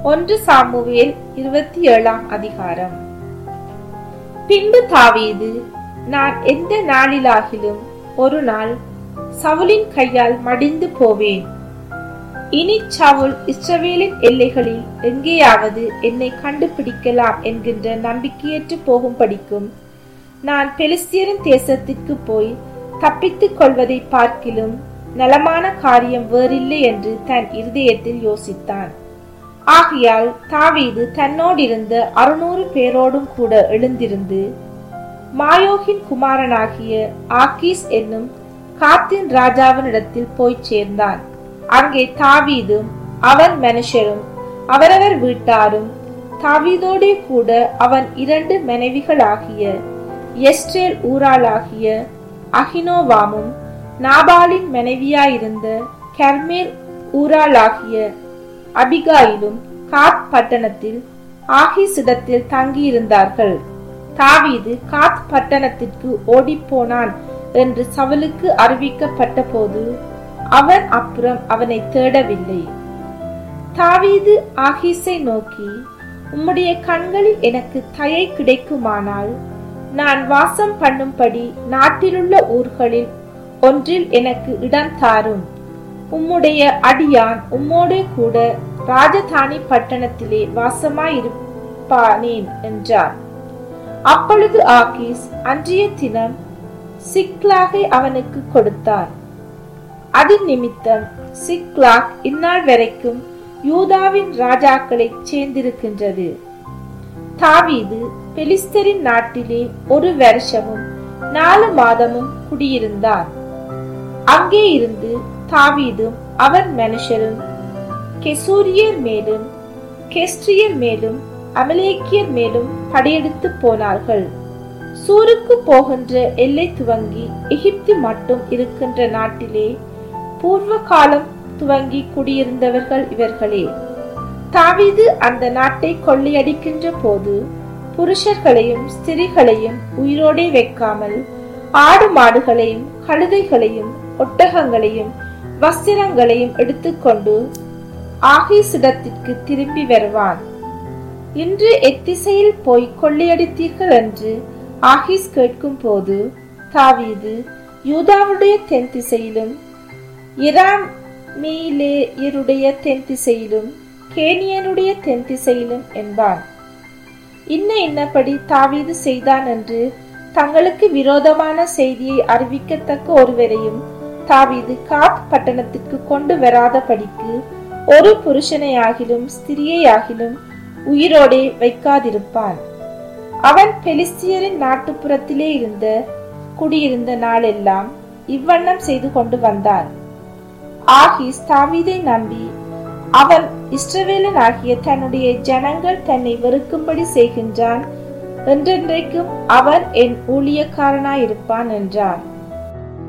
ஒன்று சாமுவேல் இருபத்தி ஏழாம் அதிகாரம் பின்பு தாவீது நான் எந்த நாளிலாகிலும் ஒரு நாள் சவுலின் கையால் மடிந்து போவேன் இனி சவுல் இஸ்ரவேலின் எல்லைகளில் எங்கேயாவது என்னை கண்டுபிடிக்கலாம் என்கின்ற நம்பிக்கையற்று போகும் படிக்கும் நான் பெலிஸ்தியரின் தேசத்திற்கு போய் தப்பித்துக் கொள்வதை பார்க்கிலும் நலமான காரியம் வேறில்லை என்று தன் இருதயத்தில் யோசித்தான் ஆகையால் தாவீது தன்னோடிருந்த அறுநூறு பேரோடும் கூட எழுந்திருந்து மாயோகின் குமாரனாகிய ஆக்கீஸ் என்னும் காத்தின் ராஜாவினிடத்தில் போய் சேர்ந்தான் அங்கே தாவீதும் அவன் மனுஷரும் அவரவர் வீட்டாரும் தாவீதோடே கூட அவன் இரண்டு மனைவிகளாகிய எஸ்ரேல் ஊராளாகிய அகினோவாமும் நாபாலின் மனைவியாயிருந்த கர்மேல் ஊராளாகிய அபிகாயிலும் காத் பட்டணத்தில் ஆகிசிடத்தில் தங்கியிருந்தார்கள் தாவீது காத் பட்டணத்திற்கு ஓடிப்போனான் என்று சவலுக்கு அறிவிக்கப்பட்ட போது அவன் அப்புறம் அவனை தேடவில்லை தாவீது ஆகீஸை நோக்கி உம்முடைய கண்களில் எனக்கு தயை கிடைக்குமானால் நான் வாசம் பண்ணும்படி நாட்டிலுள்ள ஊர்களில் ஒன்றில் எனக்கு இடம் தாரும் உம்முடைய அடியான் உம்மோடே கூட ராஜதானி பட்டணத்திலே வாசமாயிருப்பானேன் என்றான் அப்பொழுது ஆகீஸ் அன்றைய தினம் சிக்லாகை அவனுக்கு கொடுத்தான் அது நிமித்தம் சிக்லாக் இந்நாள் வரைக்கும் யூதாவின் ராஜாக்களை சேர்ந்திருக்கின்றது தாவீது பெலிஸ்தரின் நாட்டிலே ஒரு வருஷமும் நாலு மாதமும் குடியிருந்தான் அங்கே இருந்து தாவீதும் அவன் மனுஷரும் கெசூரியர் மேலும் கெஸ்ட்ரியர் மேலும் அமலேக்கியர் மேலும் படையெடுத்து போனார்கள் சூருக்கு போகின்ற எல்லை துவங்கி எகிப்து மட்டும் இருக்கின்ற நாட்டிலே பூர்வ காலம் துவங்கி குடியிருந்தவர்கள் இவர்களே தாவீது அந்த நாட்டை கொள்ளையடிக்கின்ற போது புருஷர்களையும் ஸ்திரிகளையும் உயிரோடே வைக்காமல் ஆடு மாடுகளையும் கழுதைகளையும் ஒட்டகங்களையும் வஸ்திரங்களையும் எடுத்துக்கொண்டு ஆகீசிடத்திற்கு திரும்பி வருவான் இன்று எத்திசையில் போய் கொள்ளையடித்தீர்கள் என்று ஆகீஸ் கேட்கும் போது தாவீது யூதாவுடைய தென் திசையிலும் இராமீலேயருடைய தென் திசையிலும் கேனியனுடைய தென் திசையிலும் என்பான் இன்ன இன்னபடி தாவீது செய்தான் என்று தங்களுக்கு விரோதமான செய்தியை அறிவிக்கத்தக்க ஒருவரையும் தாவீது காத் பட்டணத்திற்கு கொண்டு வராதபடிக்கு ஒரு புருஷனையாகிலும் ஸ்திரியையாகிலும் உயிரோடே வைக்காதிருப்பான் அவன் பெலிஸ்தியரின் நாட்டுப்புறத்திலே இருந்த குடியிருந்த நாளெல்லாம் இவ்வண்ணம் செய்து கொண்டு வந்தான் ஆகிஸ் தாவீதை நம்பி அவன் இஸ்ரவேலன் ஆகிய தன்னுடைய ஜனங்கள் தன்னை வெறுக்கும்படி செய்கின்றான் என்றென்றைக்கும் அவன் என் ஊழியக்காரனாயிருப்பான் என்றான்